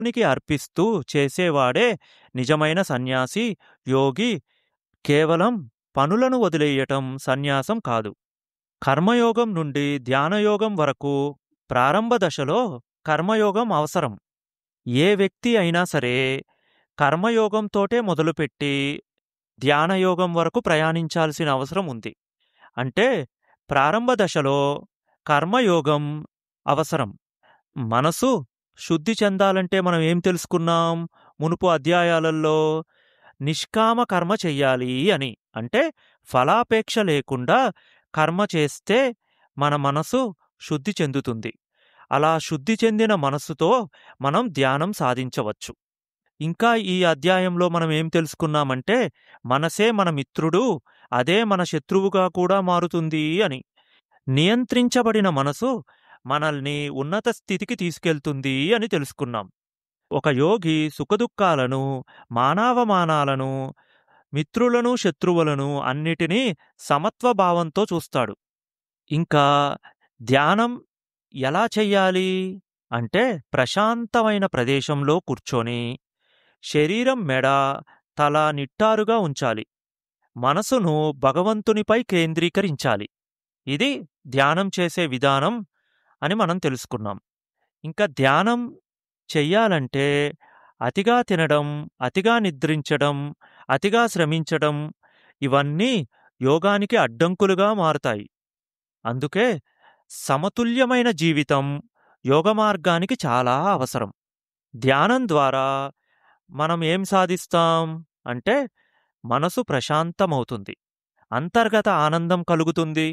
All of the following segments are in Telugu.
నికి అర్పిస్తూ చేసేవాడే నిజమైన సన్యాసి యోగి కేవలం పనులను వదిలేయటం సన్యాసం కాదు కర్మయోగం నుండి ధ్యానయోగం వరకు ప్రారంభ దశలో కర్మయోగం అవసరం ఏ వ్యక్తి అయినా సరే కర్మయోగంతోటే మొదలుపెట్టి ధ్యానయోగం వరకు ప్రయాణించాల్సిన అవసరం ఉంది అంటే ప్రారంభ దశలో కర్మయోగం అవసరం మనసు శుద్ధి చెందాలంటే మనం ఏం తెలుసుకున్నాం మునుపు అధ్యాయాలలో నిష్కామ కర్మ చెయ్యాలి అని అంటే ఫలాపేక్ష లేకుండా కర్మ చేస్తే మన మనసు శుద్ధి చెందుతుంది అలా శుద్ధి చెందిన మనసుతో మనం ధ్యానం సాధించవచ్చు ఇంకా ఈ అధ్యాయంలో మనం ఏం తెలుసుకున్నామంటే మనసే మన మిత్రుడు అదే మన శత్రువుగా కూడా మారుతుంది అని నియంత్రించబడిన మనసు మనల్ని ఉన్నత స్థితికి తీసుకెళ్తుంది అని తెలుసుకున్నాం ఒక యోగి సుఖదుఖాలను మానవమానాలను మిత్రులను శత్రువులను అన్నిటినీ సమత్వభావంతో చూస్తాడు ఇంకా ధ్యానం ఎలా చెయ్యాలి అంటే ప్రశాంతమైన ప్రదేశంలో కూర్చొని శరీరం మెడ తల నిట్టారుగా ఉంచాలి మనసును భగవంతునిపై కేంద్రీకరించాలి ఇది ధ్యానం చేసే విధానం అని మనం తెలుసుకున్నాం ఇంకా ధ్యానం చెయ్యాలంటే అతిగా తినడం అతిగా నిద్రించడం అతిగా శ్రమించడం ఇవన్నీ యోగానికి అడ్డంకులుగా మారుతాయి అందుకే సమతుల్యమైన జీవితం యోగ మార్గానికి చాలా అవసరం ధ్యానం ద్వారా మనం ఏం సాధిస్తాం అంటే మనసు ప్రశాంతమవుతుంది అంతర్గత ఆనందం కలుగుతుంది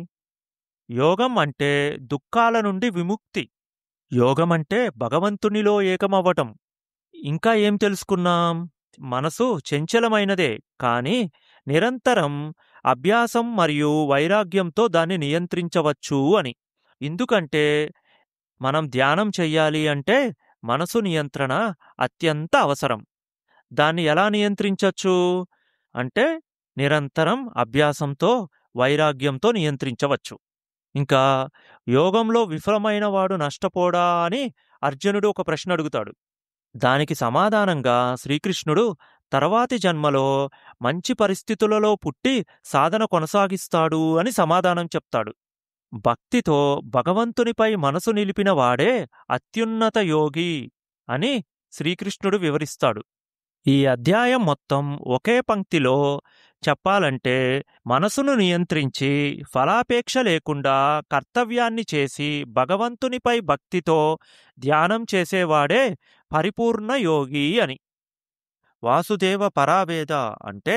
యోగం అంటే దుఃఖాల నుండి విముక్తి యోగం అంటే భగవంతునిలో ఏకమవ్వటం ఇంకా ఏం తెలుసుకున్నాం మనసు చంచలమైనదే కాని నిరంతరం అభ్యాసం మరియు వైరాగ్యంతో దాన్ని నియంత్రించవచ్చు అని ఎందుకంటే మనం ధ్యానం చెయ్యాలి అంటే మనసు నియంత్రణ అత్యంత అవసరం దాన్ని ఎలా నియంత్రించచ్చు అంటే నిరంతరం అభ్యాసంతో వైరాగ్యంతో నియంత్రించవచ్చు ఇంకా యోగంలో విఫలమైన వాడు నష్టపోడా అని అర్జునుడు ఒక ప్రశ్న అడుగుతాడు దానికి సమాధానంగా శ్రీకృష్ణుడు తర్వాతి జన్మలో మంచి పరిస్థితులలో పుట్టి సాధన కొనసాగిస్తాడు అని సమాధానం చెప్తాడు భక్తితో భగవంతునిపై మనసు నిలిపిన వాడే అత్యున్నత యోగి అని శ్రీకృష్ణుడు వివరిస్తాడు ఈ అధ్యాయం మొత్తం ఒకే పంక్తిలో చెప్పాలంటే మనసును నియంత్రించి ఫలాపేక్ష లేకుండా కర్తవ్యాన్ని చేసి భగవంతునిపై భక్తితో ధ్యానం చేసేవాడే పరిపూర్ణ యోగి అని వాసుదేవ పరావేద అంటే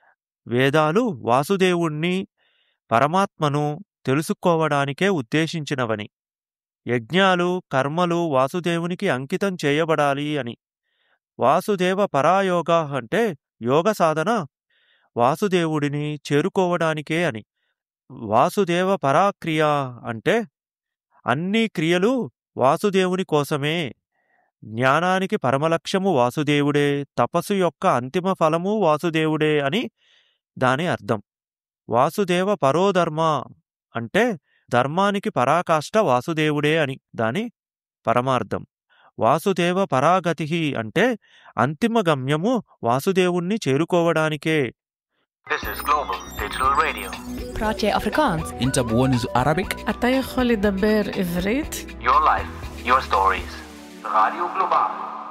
వేదాలు వాసుదేవుణ్ణి పరమాత్మను తెలుసుకోవడానికే ఉద్దేశించినవని యజ్ఞాలు కర్మలు వాసుదేవునికి అంకితం చేయబడాలి అని వాసుదేవ పరాయోగ అంటే యోగ సాధన వాసుదేవుడిని చేరుకోవడానికే అని వాసుదేవ పరాక్రియ అంటే అన్ని క్రియలు వాసుదేవుని కోసమే జ్ఞానానికి పరమలక్ష్యము వాసుదేవుడే తపస్సు యొక్క అంతిమ ఫలము వాసుదేవుడే అని దాని అర్థం వాసుదేవ పరోధర్మ అంటే ధర్మానికి పరాకాష్ట వాసుదేవుడే అని దాని పరమార్థం వాసుదేవ పరాగతి అంటే అంతిమ గమ్యము వాసుదేవుణ్ణి చేరుకోవడానికే This is Global Digital Radio. praat jij Afrikaans? انت بونز Arabic אתה יכול לדבר עברית? Your life, your stories. Radio Global.